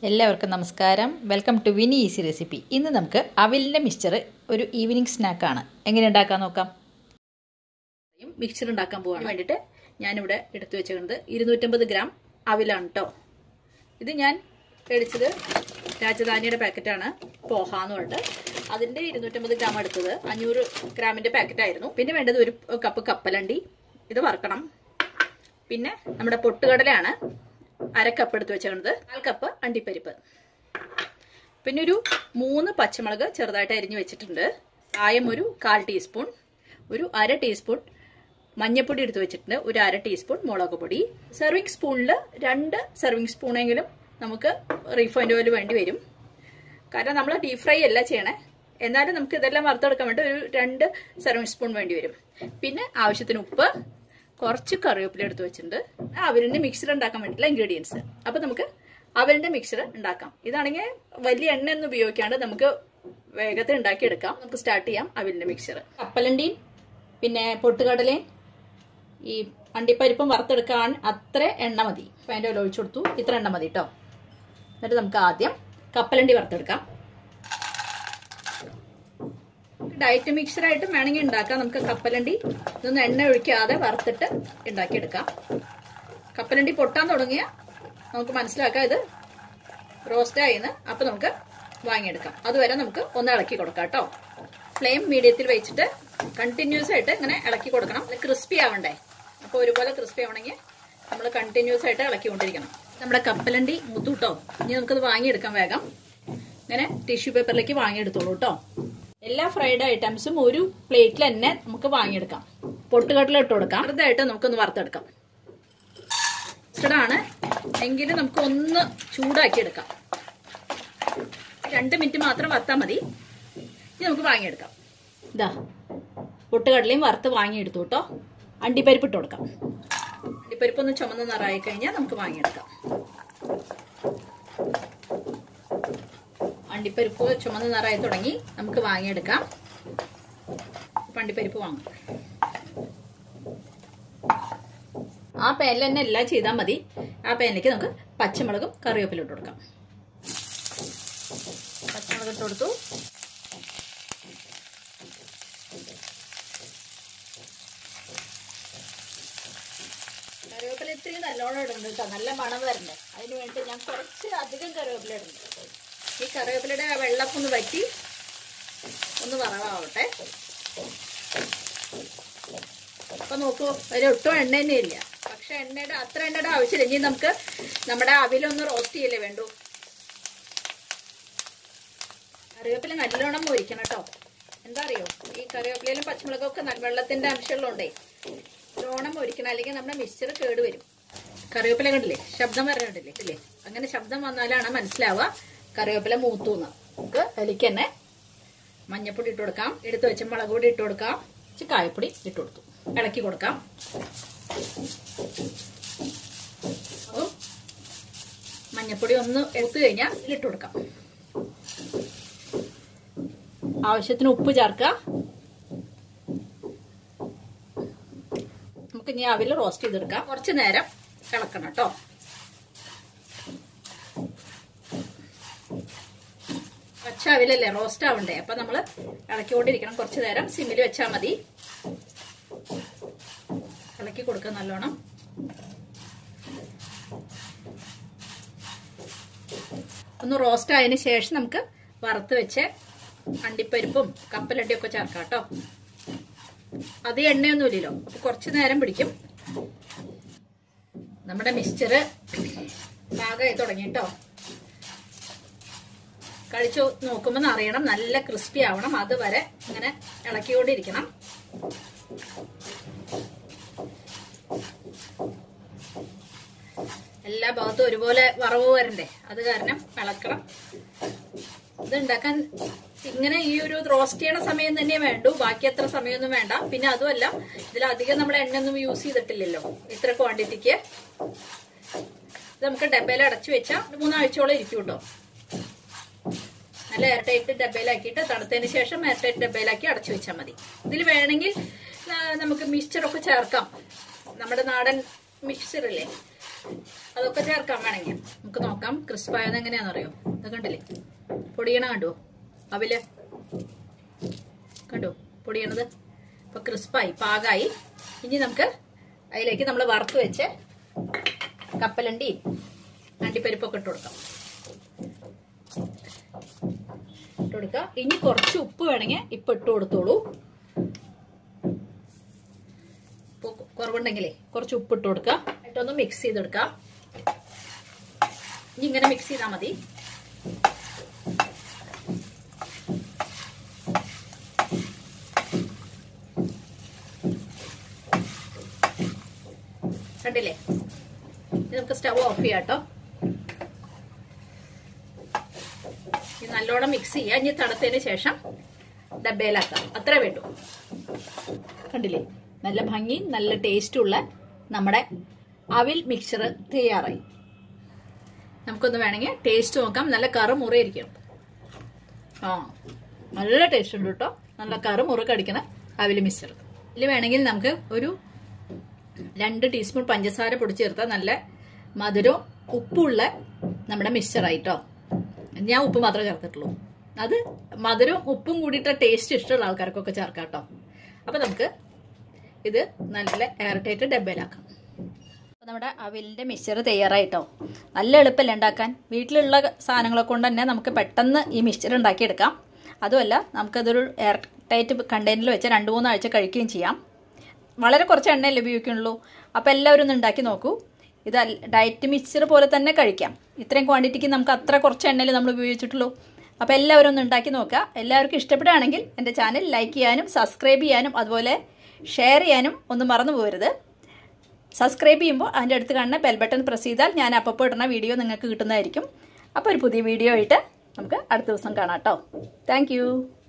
എല്ലാവർക്കും നമസ്കാരം welcome to Vini easy recipe ഇന്ന് നമുക്ക് അവിലിൻ്റെ മിക്സ്ചർ ഒരു ഈവനിങ് സ്നാക്കാണ് എങ്ങനെ ഉണ്ടാക്കാൻ നോക്കാം മിക്സ്ചർ ഉണ്ടാക്കാൻ പോകാൻ വേണ്ടിയിട്ട് ഞാനിവിടെ എടുത്തു വെച്ചിരുന്നത് ഇരുന്നൂറ്റമ്പത് ഗ്രാം അവിലാണ് കേട്ടോ ഇത് ഞാൻ മേടിച്ചത് രാജധാനിയുടെ പാക്കറ്റാണ് പോഹ എന്ന് പറഞ്ഞിട്ട് അതിൻ്റെ ഇരുന്നൂറ്റമ്പത് ഗ്രാം എടുത്തത് അഞ്ഞൂറ് ഗ്രാമിൻ്റെ പാക്കറ്റായിരുന്നു പിന്നെ വേണ്ടത് ഒരു കപ്പ് കപ്പലണ്ടി ഇത് വറക്കണം പിന്നെ നമ്മുടെ പൊട്ടുകടലയാണ് അര കപ്പ് എടുത്ത് വെച്ചേക്കുന്നത് കാൽ കപ്പ് അണ്ടിപ്പരിപ്പ് പിന്നെ ഒരു മൂന്ന് പച്ചമുളക് ചെറുതായിട്ട് അരിഞ്ഞു വെച്ചിട്ടുണ്ട് കായം ഒരു കാൽ ടീസ്പൂൺ ഒരു അര ടീസ്പൂൺ മഞ്ഞൾപ്പൊടി എടുത്ത് വെച്ചിട്ടുണ്ട് ഒരു അര ടീസ്പൂൺ മുളക് പൊടി സെർവിങ് സ്പൂണിൽ രണ്ട് സെർവിങ് സ്പൂണെങ്കിലും നമുക്ക് റീഫൈൻഡ് ഓയിൽ വേണ്ടി വരും കാരണം നമ്മൾ ഡീപ് ഫ്രൈ അല്ല ചെയ്യണേ എന്നാലും നമുക്ക് ഇതെല്ലാം വറുത്തെടുക്കാൻ വേണ്ടി ഒരു രണ്ട് സെർവിങ് സ്പൂൺ വേണ്ടി വരും പിന്നെ ആവശ്യത്തിന് ഉപ്പ് കുറച്ച് കറിവേപ്പില എടുത്ത് വെച്ചിട്ടുണ്ട് അവലിന്റെ മിക്സർ ഉണ്ടാക്കാൻ വേണ്ടിയിട്ടുള്ള ഇൻഗ്രീഡിയൻസ് അപ്പൊ നമുക്ക് അവലിന്റെ മിക്സർ ഉണ്ടാക്കാം ഇതാണെങ്കിൽ വലിയ എണ്ണ ഒന്നും ഉപയോഗിക്കാണ്ട് നമുക്ക് വേഗത്തിൽ ഉണ്ടാക്കിയെടുക്കാം നമുക്ക് സ്റ്റാർട്ട് ചെയ്യാം അവലിന്റെ മിക്സർ കപ്പലണ്ടിയും പിന്നെ പൊട്ടുകടലയും ഈ അണ്ടിപ്പരിപ്പും വറുത്തെടുക്കാൻ അത്ര എണ്ണ മതി അപ്പം അതിൻ്റെ ഓയിൽ ഒഴിച്ചു കൊടുത്തു ഇത്ര എണ്ണ മതി കേട്ടോ എന്നിട്ട് നമുക്ക് ആദ്യം കപ്പലണ്ടി വറുത്തെടുക്കാം ഡയറ്റ് മിക്സറായിട്ട് വേണമെങ്കിൽ ഉണ്ടാക്കാം നമുക്ക് കപ്പലണ്ടി ഇതൊന്നും എണ്ണ ഒഴിക്കാതെ വറുത്തിട്ട് ഉണ്ടാക്കിയെടുക്കാം കപ്പലണ്ടി പൊട്ടാൻ തുടങ്ങിയ നമുക്ക് മനസ്സിലാക്കാം ഇത് റോസ്റ്റ് ആയിന്ന് അപ്പം നമുക്ക് വാങ്ങിയെടുക്കാം അതുവരെ നമുക്ക് ഒന്ന് ഇളക്കി കൊടുക്കാം കേട്ടോ ഫ്ലെയിം മീഡിയത്തിൽ വെച്ചിട്ട് കണ്ടിന്യൂസ് ആയിട്ട് ഇങ്ങനെ ഇളക്കി കൊടുക്കണം ക്രിസ്പി ആവണ്ടേ അപ്പോൾ ഒരുപോലെ ക്രിസ്പി ആവണമെങ്കിൽ നമ്മൾ കണ്ടിന്യൂസ് ആയിട്ട് ഇളക്കിക്കൊണ്ടിരിക്കണം നമ്മുടെ കപ്പലണ്ടി മുത്തൂട്ടോ ഇനി നമുക്കത് വാങ്ങിയെടുക്കാം വേഗം ഇങ്ങനെ ടിഷ്യൂ പേപ്പറിലേക്ക് വാങ്ങിയെടുത്തോളൂ കേട്ടോ എല്ലാ ഫ്രൈഡ് ഐറ്റംസും ഒരു പ്ലേറ്റിൽ തന്നെ നമുക്ക് വാങ്ങിയെടുക്കാം പൊട്ടുകടല ഇട്ട് കൊടുക്കാം വെറുതായിട്ട് നമുക്കൊന്ന് വറുത്തെടുക്കാം ആണ് എങ്കിലും നമുക്ക് ഒന്ന് ചൂടാക്കി എടുക്കാം രണ്ട് മിനിറ്റ് മാത്രം വറുത്താൽ മതി ഇനി നമുക്ക് വാങ്ങിയെടുക്കാം ഇതാ പൊട്ടുകടലയും വറുത്ത് വാങ്ങിയെടുത്തു കേട്ടോ അണ്ടിപ്പരിപ്പ് ഇട്ട് കൊടുക്കാം അണ്ടിപ്പരിപ്പ് ഒന്ന് ചുമന്ന് നിറായി കഴിഞ്ഞാൽ നമുക്ക് വാങ്ങിയെടുക്കാം അണ്ടിപ്പരിപ്പ് ചുമന്ന് നിറായി തുടങ്ങി നമുക്ക് വാങ്ങിയെടുക്കാം അണ്ടിപ്പരിപ്പ് വാങ്ങാം ആ പാനിൽ തന്നെ എല്ലാം ചെയ്താൽ മതി ആ പാനിലേക്ക് നമുക്ക് പച്ചമുളകും കറിവേപ്പിലും ഇട്ട് കൊടുക്കാം പച്ചമുളക് ഇട്ട് കൊടുത്തു കറിവേപ്പില ഇത്രയും നല്ലോണം ഇടുന്നുണ്ട് കേട്ടോ നല്ല മണം വരണ്ടേ അതിന് വേണ്ടി ഞാൻ കുറച്ച് അധികം കറിവേപ്പില ഇടുന്നുണ്ട് ഈ കറിവേപ്പിലയുടെ വെള്ളമൊക്കെ ഒന്ന് വറ്റി ഒന്ന് വറവാവട്ടെ അപ്പൊ നോക്കൂ ഒരു ഒട്ടും എണ്ണ തന്നെ ഇല്ല പക്ഷെ എണ്ണയുടെ അത്ര എണ്ണയുടെ ആവശ്യമില്ല ഇനി നമുക്ക് നമ്മുടെ അവിലൊന്ന് റോസ്റ്റ് ചെയ്യല്ലേ വേണ്ടു കറിവേപ്പില നല്ലോണം മുരിക്കണം കേട്ടോ എന്താ അറിയോ ഈ കറിവേപ്പിലയിലും പച്ചമുളകൊക്കെ വെള്ളത്തിന്റെ അംശമുള്ളതുകൊണ്ടേ നല്ലോണം മുരിക്കണം അല്ലെങ്കിൽ നമ്മുടെ മിക്സ്ചർ കേട് വരും കറിവേപ്പില കണ്ടില്ലേ ശബ്ദം വരണുണ്ടല്ലേ ഇല്ലേ അങ്ങനെ ശബ്ദം വന്നാലാണ് മനസ്സിലാവുക കറിവേപ്പില മൂത്തൂന്ന് നമുക്ക് അതിലേക്ക് തന്നെ മഞ്ഞപ്പൊടി ഇട്ട് കൊടുക്കാം എടുത്ത് വെച്ച മുളക് പൊടി ഇട്ട് കൊടുക്കാം ഇച്ചിരി കായപ്പൊടി ഇട്ട് കൊടുത്തു ഇളക്കി കൊടുക്കാം അപ്പം മഞ്ഞപ്പൊടി ഒന്ന് എടുത്തു കഴിഞ്ഞാൽ ഇതിലിട്ട് കൊടുക്കാം ആവശ്യത്തിന് ഉപ്പ് ചേർക്കുക നമുക്ക് ഇനി അവിൽ റോസ്റ്റ് ചെയ്തെടുക്കാം കുറച്ച് നേരം ഇളക്കണം കേട്ടോ പച്ച അവിലല്ലേ റോസ്റ്റ് ആവണ്ടേ അപ്പൊ നമ്മൾ ഇളക്കിക്കൊണ്ടിരിക്കണം കുറച്ച് നേരം സിമ്മിൽ വെച്ചാൽ മതി ഇളക്കി കൊടുക്കുക നല്ലോണം ഒന്ന് റോസ്റ്റ് ആയതിനു ശേഷം നമുക്ക് വറുത്ത് വെച്ച് അണ്ടിപ്പരിപ്പും കപ്പലണ്ടിയും ഒക്കെ ചേർക്കാം കേട്ടോ അത് എണ്ണയൊന്നുമില്ലല്ലോ അപ്പൊ കുറച്ച് നേരം പിടിക്കും നമ്മുടെ മിക്സ്ചർ പാകമായി തുടങ്ങി കേട്ടോ കഴിച്ചു നോക്കുമ്പോൾ അറിയണം നല്ല ക്രിസ്പി ആവണം അതുവരെ ഇങ്ങനെ ഇളക്കിക്കൊണ്ടിരിക്കണം എല്ലാ ഭാഗത്തും ഒരുപോലെ വറവ് വരണ്ടേ അത് കാരണം ഇളക്കണം ഇത് ഉണ്ടാക്കാൻ ഇങ്ങനെ ഈ ഒരു റോസ്റ്റ് ചെയ്യണ സമയം തന്നെ വേണ്ടു ബാക്കി അത്ര സമയമൊന്നും വേണ്ട പിന്നെ അതുമല്ല ഇതിലധികം നമ്മൾ എണ്ണയൊന്നും യൂസ് ചെയ്തിട്ടില്ലല്ലോ ഇത്ര ക്വാണ്ടിറ്റിക്ക് ഇത് നമുക്ക് ഡബയിൽ അടച്ചു വെച്ചാൽ മൂന്നാഴ്ചയോളം ഇരിക്കും കേട്ടോ നല്ല എയർടൈറ്റ് ഡബയിലാക്കിയിട്ട് തണുത്തതിന് ശേഷം എയർടൈറ്റ് ഡബയിലാക്കി അടച്ചു വെച്ചാൽ മതി ഇതിൽ വേണമെങ്കിൽ നമുക്ക് മിക്സ്ചറൊക്കെ ചേർക്കാം നമ്മുടെ നാടൻ മിക്സ്ചർ ഇല്ലേ അതൊക്കെ ചേർക്കാൻ വേണമെങ്കിൽ നമുക്ക് നോക്കാം ക്രിസ്പായത് എങ്ങനെയാണെന്ന് അറിയോ ഇത് കണ്ടില്ലേ പൊടിയണ കണ്ടോ അവില് കണ്ടോ പൊടിയണത് ഇപ്പൊ ക്രിസ്പായി പാകായി ഇനി നമുക്ക് അതിലേക്ക് നമ്മൾ വറുത്ത് വെച്ച് കപ്പലണ്ടി അണ്ടിപ്പരിപ്പൊക്കെ ഇട്ട് കൊടുക്കാം ഇട്ട് കൊടുക്കുക ഇനി കുറച്ച് ഉപ്പ് വേണമെങ്കിൽ ഇപ്പൊ ഇട്ട് കൊടുത്തോളൂ ഉപ്പ് കുറവുണ്ടെങ്കിലേ കുറച്ച് ഉപ്പ് ഇട്ട് കൊടുക്കുക എന്നിട്ടൊന്ന് മിക്സ് ചെയ്തെടുക്കുക ഇനി ഇങ്ങനെ മിക്സ് ചെയ്താൽ മതി കണ്ടില്ലേ ഇനി നമുക്ക് സ്റ്റവ് ഓഫ് ചെയ്യാം കേട്ടോ ഇത് നല്ലോണം മിക്സ് ചെയ്യുക ഇനി തണുത്തതിന് ശേഷം ഡബയിലാക്കാം അത്രേ വേണ്ടൂ കണ്ടില്ലേ നല്ല ഭംഗി നല്ല ടേസ്റ്റുള്ള നമ്മുടെ അവിൽ മിക്സർ തയ്യാറായി നമുക്കൊന്ന് വേണമെങ്കിൽ ടേസ്റ്റ് നോക്കാം നല്ല കറ് മുറിയിരിക്കും ആ നല്ല ടേസ്റ്റ് ഉണ്ട് കേട്ടോ നല്ല കറ് മുറി കടിക്കുന്ന അവിൽ മിക്സർ ഇതിൽ വേണമെങ്കിൽ നമുക്ക് ഒരു രണ്ട് ടീസ്പൂൺ പഞ്ചസാര പൊടിച്ച് ചേർത്താൽ നല്ല മധുരവും ഉപ്പുള്ള നമ്മുടെ മിക്സറായിട്ടോ ഞാൻ ഉപ്പ് മാത്രമേ ചേർത്തിട്ടുള്ളൂ അത് മധുരവും ഉപ്പും കൂടിയിട്ട് ടേസ്റ്റ് ഇഷ്ടമുള്ള ആൾക്കാർക്കൊക്കെ ചേർക്കാം കേട്ടോ അപ്പൊ നമുക്ക് ഇത് നല്ല എയർ ടൈറ്റ് ഡബ്ബയിലാക്കാം അപ്പോൾ നമ്മുടെ അവിലിൻ്റെ മിക്സർ തയ്യാറായിട്ടോ നല്ല എളുപ്പമല്ല ഉണ്ടാക്കാൻ വീട്ടിലുള്ള സാധനങ്ങളെ കൊണ്ട് തന്നെ നമുക്ക് പെട്ടെന്ന് ഈ മിക്സർ ഉണ്ടാക്കിയെടുക്കാം അതുമല്ല നമുക്കതൊരു എയർ ടൈറ്റ് കണ്ടെയ്നറിൽ വെച്ച് രണ്ട് മൂന്നാഴ്ച കഴിക്കുകയും ചെയ്യാം വളരെ കുറച്ച് എണ്ണയല്ലേ ഉപയോഗിക്കുന്നുള്ളൂ അപ്പോൾ എല്ലാവരും ഒന്ന് ഉണ്ടാക്കി നോക്കൂ ഇത് ഡയറ്റ് മിക്സർ പോലെ തന്നെ കഴിക്കാം ഇത്രയും ക്വാണ്ടിറ്റിക്ക് നമുക്ക് അത്ര കുറച്ച് എണ്ണയിൽ നമ്മൾ ഉപയോഗിച്ചിട്ടുള്ളൂ അപ്പോൾ എല്ലാവരും ഒന്ന് ഉണ്ടാക്കി നോക്കുക എല്ലാവർക്കും ഇഷ്ടപ്പെടുകയാണെങ്കിൽ എൻ്റെ ചാനൽ ലൈക്ക് ചെയ്യാനും സബ്സ്ക്രൈബ് ചെയ്യാനും അതുപോലെ ഷെയർ ചെയ്യാനും ഒന്നും മറന്നു പോകരുത് സബ്സ്ക്രൈബ് ചെയ്യുമ്പോൾ അതിൻ്റെ അടുത്ത് കാണുന്ന ബെൽ ബട്ടൺ പ്രസ് ചെയ്താൽ ഞാൻ അപ്പോൾ ഇടുന്ന വീഡിയോ നിങ്ങൾക്ക് കിട്ടുന്നതായിരിക്കും അപ്പോൾ ഒരു പുതിയ വീഡിയോ ആയിട്ട് നമുക്ക് അടുത്ത ദിവസം കാണാം കേട്ടോ താങ്ക്